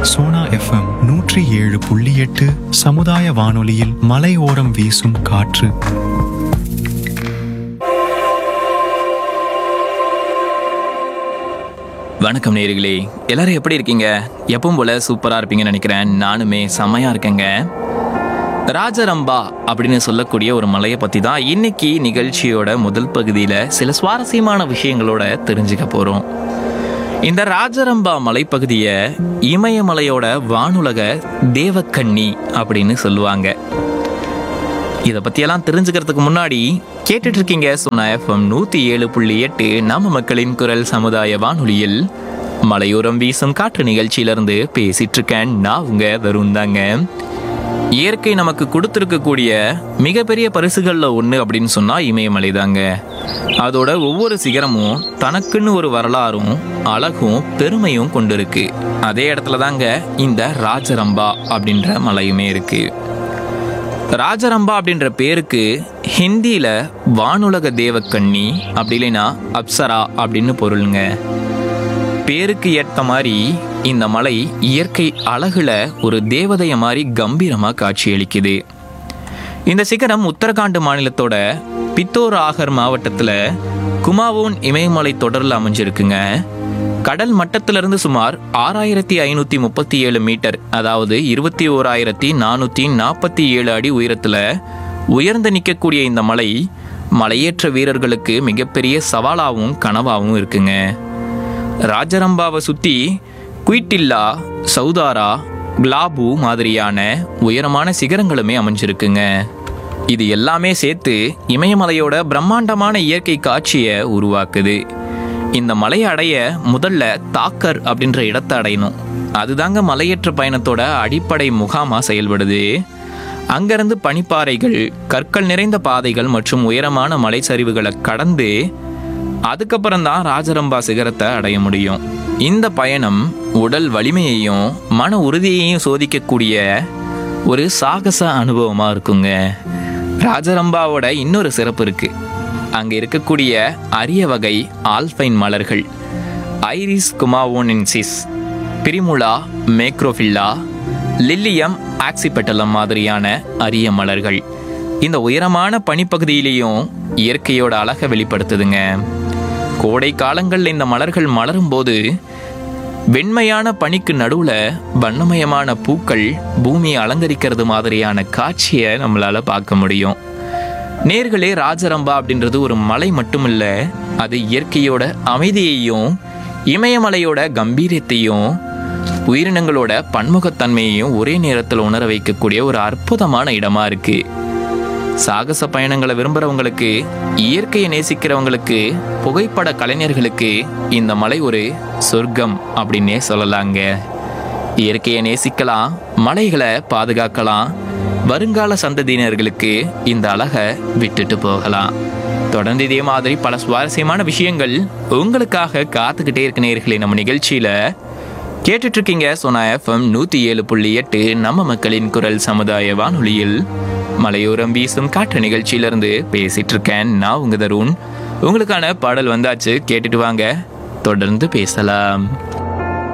Sona FM நூற்றி ஏழு புள்ளி எட்டு சமுதாய வானொலியில் மலையோரம் வீசும் காற்று வணக்கம் நேர்களே எல்லாரும் எப்படி இருக்கீங்க எப்பவும் போல சூப்பரா இருப்பீங்கன்னு நினைக்கிறேன் நானுமே செம்மையா இருக்கேங்க ராஜரம்பா அப்படின்னு சொல்லக்கூடிய ஒரு மலையை பத்தி தான் இன்னைக்கு நிகழ்ச்சியோட முதல் பகுதியில சில சுவாரஸ்யமான விஷயங்களோட தெரிஞ்சுக்க போறோம் இந்த ராஜரம்பா மலைப்பகுதியை இமயமலையோட வானுலக தேவக்கண்ணி அப்படின்னு சொல்லுவாங்க இதை பற்றியெல்லாம் தெரிஞ்சுக்கிறதுக்கு முன்னாடி கேட்டுட்டு இருக்கீங்க சொன்ன எஃப்எம் நூற்றி ஏழு புள்ளி எட்டு நம்ம மக்களின் குரல் சமுதாய வானொலியில் மலையோரம் வீசும் காற்று நிகழ்ச்சியிலிருந்து பேசிட்டு இருக்கேன் நான் உங்க வருண் தாங்க இயற்கை நமக்கு கொடுத்துருக்கக்கூடிய மிகப்பெரிய பரிசுகளில் ஒன்று அப்படின்னு சொன்னால் இமயமலை தாங்க அதோட ஒவ்வொரு சிகரமும் தனக்குன்னு ஒரு வரலாறும் அழகும் பெருமையும் கொண்டிருக்கு அதே இடத்துல தாங்க இந்த ராஜரம்பா அப்படின்ற மலையுமே இருக்குது ராஜரம்பா அப்படின்ற பேருக்கு ஹிந்தியில வானுலக தேவக்கண்ணி அப்படி இல்லைன்னா அப்சரா அப்படின்னு பொருளுங்க பேருக்கு ஏற்ற மாதிரி இந்த மலை இயற்கை அழகுல ஒரு தேவதைய மாதிரி கம்பீரமா காட்சியளிக்குது இந்த சிகரம் உத்தரகாண்ட் மாநிலத்தோட பித்தோர் ஆகர் மாவட்டத்துல குமாவோன் இமயமலை தொடரில் அமைஞ்சிருக்குங்க கடல் மட்டத்திலிருந்து சுமார் ஆறாயிரத்தி ஐநூத்தி முப்பத்தி ஏழு மீட்டர் அதாவது இருபத்தி ஓராயிரத்தி நானூத்தி நாற்பத்தி ஏழு அடி உயரத்துல உயர்ந்து நிற்கக்கூடிய இந்த மலை மலையேற்ற வீரர்களுக்கு மிகப்பெரிய சவாலாகவும் கனவாகவும் இருக்குங்க ராஜரம்பாவை சுத்தி குயிட்டில்லா சௌதாரா கிளாபு மாதிரியான உயரமான சிகரங்களுமே அமைஞ்சிருக்குங்க இது எல்லாமே சேர்த்து இமயமலையோட பிரம்மாண்டமான இயற்கை காட்சியை உருவாக்குது இந்த மலையை அடைய முதல்ல தாக்கர் அப்படின்ற இடத்தை அடையணும் அதுதாங்க மலையேற்ற பயணத்தோட அடிப்படை முகாமா செயல்படுது அங்கிருந்து பனிப்பாறைகள் கற்கள் நிறைந்த பாதைகள் மற்றும் உயரமான மலைச்சரிவுகளை கடந்து அதுக்கப்புறம் தான் ராஜரம்பா சிகரத்தை அடைய முடியும் இந்த பயணம் உடல் வலிமையையும் மன உறுதியையும் சோதிக்கக்கூடிய ஒரு சாகச அனுபவமா இருக்குங்க ராஜரம்பாவோட இன்னொரு சிறப்பு இருக்கு அங்க இருக்கக்கூடிய அரிய வகை ஆல்பைன் மலர்கள் ஐரிஸ் குமாவோனென்சிஸ் பிரிமுலா மேக்ரோஃபில்லா லில்லியம் ஆக்சிபெட்டலம் மாதிரியான அரிய மலர்கள் இந்த உயரமான பனிப்பகுதியிலையும் இயற்கையோட அழகை வெளிப்படுத்துதுங்க கோடை காலங்களில் இந்த மலர்கள் மலரும் போது வெண்மையான பனிக்கு நடுவுல வண்ணமயமான பூக்கள் பூமியை அலங்கரிக்கிறது மாதிரியான காட்சியை நம்மளால பார்க்க முடியும் நேர்களே ராஜரம்பா அப்படின்றது ஒரு மலை மட்டுமில்ல அது இயற்கையோட அமைதியையும் இமயமலையோட கம்பீரியத்தையும் உயிரினங்களோட பன்முகத்தன்மையையும் ஒரே நேரத்தில் உணர வைக்கக்கூடிய ஒரு அற்புதமான இடமா இருக்கு சாகச பயணங்களை விரும்புறவங்களுக்கு இயற்கையை நேசிக்கிறவங்களுக்கு புகைப்பட கலைஞர்களுக்கு இந்த மலை ஒரு சொர்க்கம் அப்படின்னே சொல்லலாங்க இயற்கையை நேசிக்கலாம் மலைகளை பாதுகாக்கலாம் வருங்கால சந்ததியினர்களுக்கு இந்த அழகை விட்டுட்டு போகலாம் தொடர்ந்து இதே மாதிரி பல சுவாரஸ்யமான விஷயங்கள் உங்களுக்காக காத்துக்கிட்டே இருக்க நேர்களே நம்ம நிகழ்ச்சியில கேட்டுட்டு இருக்கீங்க சோனா எஃப்எம் நூத்தி ஏழு புள்ளி எட்டு நம்ம மக்களின் குரல் சமுதாய வானொலியில் மலையோரம் வீசும் காற்று நிகழ்ச்சியிலிருந்து பேசிட்டு இருக்கேன் நான் உங்க தருண் உங்களுக்கான பாடல் வந்தாச்சு கேட்டுட்டு வாங்க தொடர்ந்து பேசலாம்